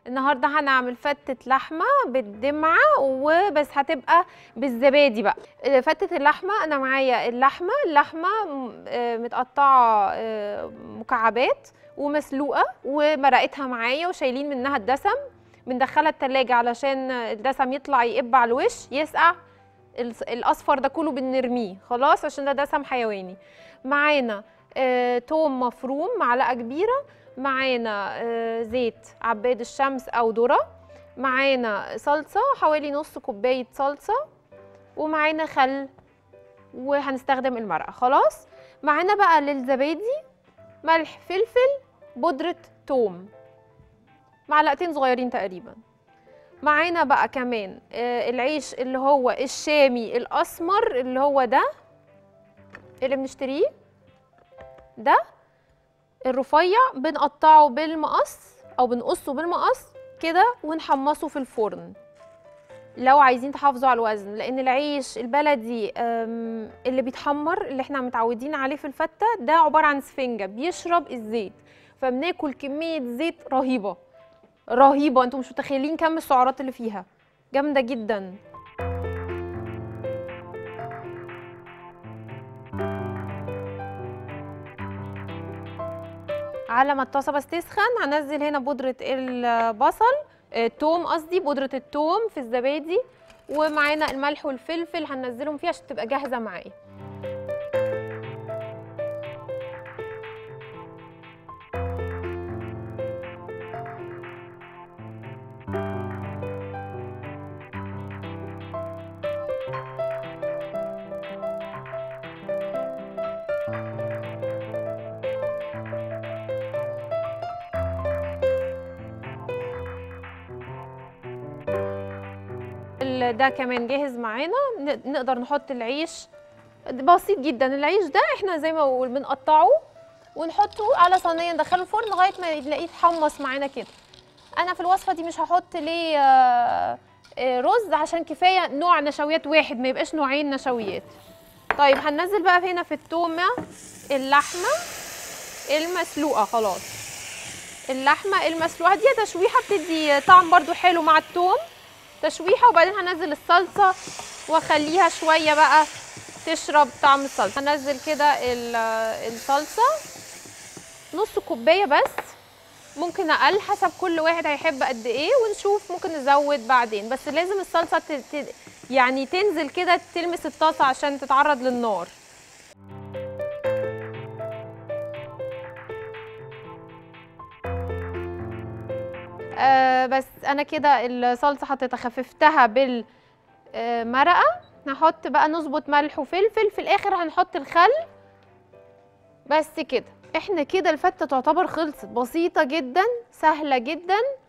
النهارده هنعمل فتة لحمة بالدمعة وبس هتبقى بالزبادي بقى آه، فتة اللحمة أنا معايا اللحمة اللحمة م- آه، متقطعة آه، مكعبات ومسلوقة ومرقتها معايا وشايلين منها الدسم بندخلها التلاجة علشان الدسم يطلع يقب على الوش يسقع الص- الأصفر ده كله بنرميه خلاص عشان ده دسم حيواني معانا آه، توم مفروم معلقة كبيرة معانا آه، زيت عباد الشمس او ذره معانا صلصه حوالي نص كوبايه صلصه ومعانا خل وهنستخدم المرقه خلاص معانا بقى للزبادي ملح فلفل بودره توم معلقتين صغيرين تقريبا معانا بقى كمان آه، العيش اللي هو الشامي الاسمر اللي هو ده اللي بنشتريه ده الرفيع بنقطعه بالمقص او بنقصه بالمقص كده ونحمصه في الفرن لو عايزين تحافظوا على الوزن لان العيش البلدي أم، اللي بيتحمر اللي احنا متعودين عليه في الفته ده عباره عن سفنجه بيشرب الزيت فبناكل كميه زيت رهيبه رهيبه انتوا مش متخيلين كم السعرات اللي فيها جامده جدا على ما الطاسه بس تسخن هنزل هنا بودره البصل آه، التوم قصدي بودره التوم في الزبادي ومعانا الملح والفلفل هننزلهم فيها عشان تبقى جاهزه معايا ال- ده كمان جاهز معانا ن- نقدر نحط العيش بسيط جدا العيش ده احنا زي ما بقول بنقطعه ونحطه على صينيه ندخله الفرن لغايه ما نلاقيه اتحمص معانا كده انا في الوصفه دي مش هحط ليه آه، آه، رز عشان كفايه نوع نشويات واحد ما يبقاش نوعين نشويات طيب هننزل بقى هنا في التومه اللحمه المسلوقه خلاص اللحمه المسلوقه دي تشويحه بتدي طعم برضو حلو مع التوم تشويحه وبعدين هنزل الصلصه واخليها شويه بقى تشرب طعم الصلصه هنزل كده ال- الصلصه نص كوبايه بس ممكن اقل حسب كل واحد هيحب قد ايه ونشوف ممكن نزود بعدين بس لازم الصلصه ت... ت... يعني تنزل كده تلمس الطاسه عشان تتعرض للنار آه بس انا كده الصلصه حطيتها خففتها بالمرقه نحط بقى نظبط ملح وفلفل في الاخر هنحط الخل بس كده احنا كده الفته تعتبر خلصت بسيطه جدا سهله جدا